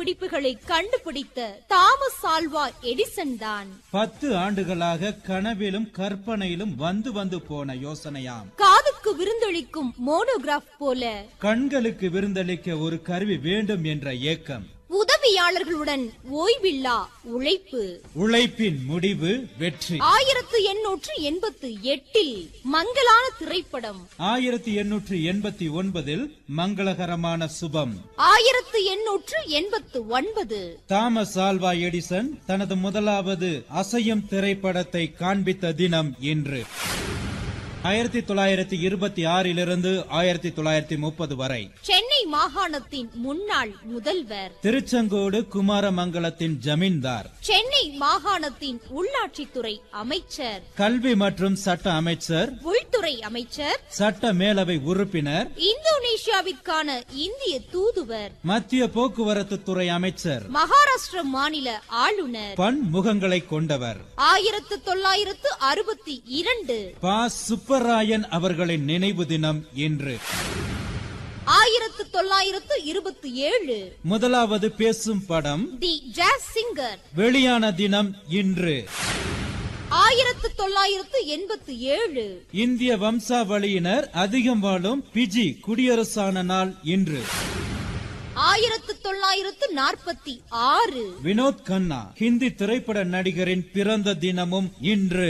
கண்டுபிடிப்புகளை கண்டுபிடித்த Thomas Alva Edison தான் பத்து ஆண்டுகளாக கனவிலும் கற்பனையிலும் வந்து வந்து போன யோசனையாம் காதுக்கு விருந்தளிக்கும் மோனோகிராஃப் போல கண்களுக்கு விருந்தளிக்க ஒரு கருவி வேண்டும் என்ற ஏக்கம் உதவியாளர்களுடன் ஓய்வில்லா உழைப்பு உழைப்பின் முடிவு வெற்றி ஆயிரத்து எண்ணூற்று எண்பத்து எட்டில் மங்கலான திரைப்படம் ஆயிரத்தி எண்ணூற்று எண்பத்தி ஒன்பதில் மங்களகரமான சுபம் ஆயிரத்து எண்ணூற்று எண்பத்து ஒன்பது தாமஸ் ஆல்வா எடிசன் தனது முதலாவது அசையும் திரைப்படத்தை காண்பித்த தினம் இன்று ஆயிரத்தி தொள்ளாயிரத்தி இருபத்தி ஆறிலிருந்து ஆயிரத்தி தொள்ளாயிரத்தி முப்பது வரை சென்னை மாகாணத்தின் முன்னாள் முதல்வர் திருச்செங்கோடு குமாரமங்கலத்தின் ஜமீன்தார் சென்னை மாகாணத்தின் உள்ளாட்சித்துறை அமைச்சர் கல்வி மற்றும் சட்ட அமைச்சர் உள்துறை அமைச்சர் சட்ட மேலவை உறுப்பினர் இந்தோனேஷியாவிற்கான இந்திய தூதுவர் மத்திய போக்குவரத்து துறை அமைச்சர் மகாராஷ்டிர மாநில ஆளுநர் பன்முகங்களை கொண்டவர் ஆயிரத்து தொள்ளாயிரத்து அறுபத்தி இரண்டு பா சுப்பராயன் அவர்களின் நினைவு தினம் இன்று ஆயிரத்து தொள்ளாயிரத்து இருபத்தி ஏழு முதலாவது பேசும் படம் தி ஜாஸ் சிங்கர் வெளியான தினம் இன்று ஆயிரத்து தொள்ளாயிரத்து எண்பத்தி ஏழு இந்திய வம்சாவளியினர் அதிகம் வாழும் பிஜி குடியரசான நாள் இன்று ஆயிரத்து தொள்ளாயிரத்து நாற்பத்தி ஆறு வினோத் கண்ணா ஹிந்தி திரைப்பட நடிகரின் பிறந்த தினமும் இன்று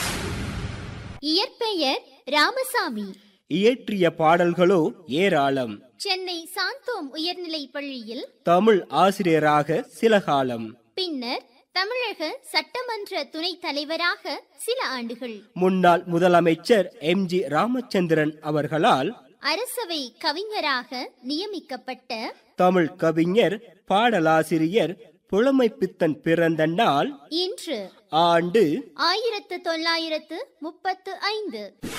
இயற்பெயர் ராமசாமி இயற்றிய பாடல்களோ ஏராளம் சென்னை சாந்தோம் உயர்நிலைப் பள்ளியில் தமிழ் ஆசிரியராக சில காலம் பின்னர் தமிழக சட்டமன்ற துணைத் தலைவராக சில ஆண்டுகள் முன்னாள் முதலமைச்சர் எம் ஜி ராமச்சந்திரன் அவர்களால் அரசவை கவிஞராக நியமிக்கப்பட்ட தமிழ் கவிஞர் பாடலாசிரியர் புலமைப்பித்தன் பிறந்த நாள் இன்று ஆண்டு ஆயிரத்து தொள்ளாயிரத்து முப்பத்து ஐந்து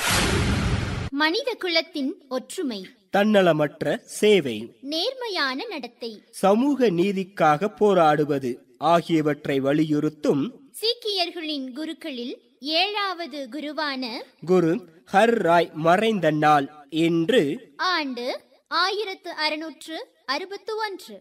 மனித குலத்தின் ஒற்றுமை தன்னலமற்ற சேவை நேர்மையான நடத்தை சமூக நீதிக்காக போராடுவது ஆகியவற்றை வலியுறுத்தும் சீக்கியர்களின் குருக்களில் ஏழாவது குருவான குரு ஹர் ராய் மறைந்த நாள் என்று ஆண்டு ஆயிரத்து அறுநூற்று அறுபத்து ஒன்று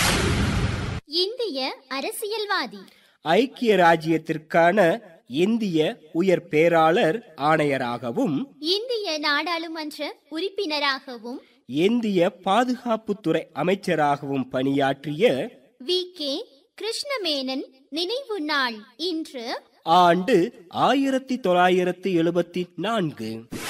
இந்திய அரசியல்வாதி ஐக்கிய ராஜ்யத்திற்கான இந்திய உயர் பேராளர் ஆணையராகவும் இந்திய நாடாளுமன்ற உறுப்பினராகவும் இந்திய பாதுகாப்புத்துறை அமைச்சராகவும் பணியாற்றிய வி கே கிருஷ்ணமேனன் நினைவு நாள் இன்று ஆண்டு ஆயிரத்தி தொள்ளாயிரத்தி எழுபத்தி நான்கு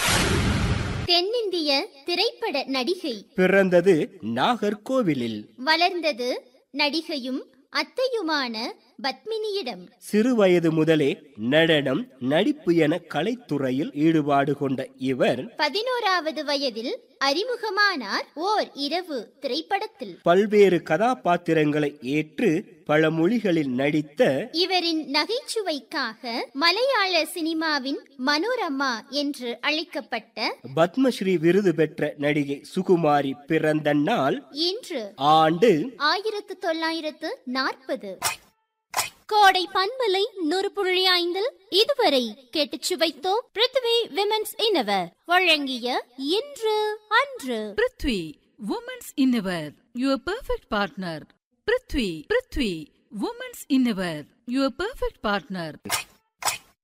தென்னிந்திய திரைப்பட நடிகை பிறந்தது நாகர்கோவிலில் வளர்ந்தது நடிகையும் அத்தையுமான பத்மினியிடம் சிறுவயது முதலே நடனம் நடிப்பு என கலைத்துறையில் ஈடுபாடு கொண்ட இவர் பதினோராவது வயதில் அறிமுகமானார் ஓர் இரவு திரைப்படத்தில் பல்வேறு கதாபாத்திரங்களை ஏற்று பல மொழிகளில் நடித்த இவரின் நகைச்சுவைக்காக மலையாள சினிமாவின் மனோரமா என்று அழைக்கப்பட்ட பத்மஸ்ரீ விருது பெற்ற நடிகை சுகுமாரி பிறந்த நாள் இன்று ஆண்டு ஆயிரத்து தொள்ளாயிரத்து நாற்பது கோடை பண்பலை நூறு புள்ளி ஐந்தில் இதுவரை கேட்டுச் சுவைத்தோம் பிருத்வி விமென்ஸ் இன்னவர் வழங்கிய இன்று அன்று prithvi women's innerwear your perfect partner prithvi prithvi women's innerwear your perfect partner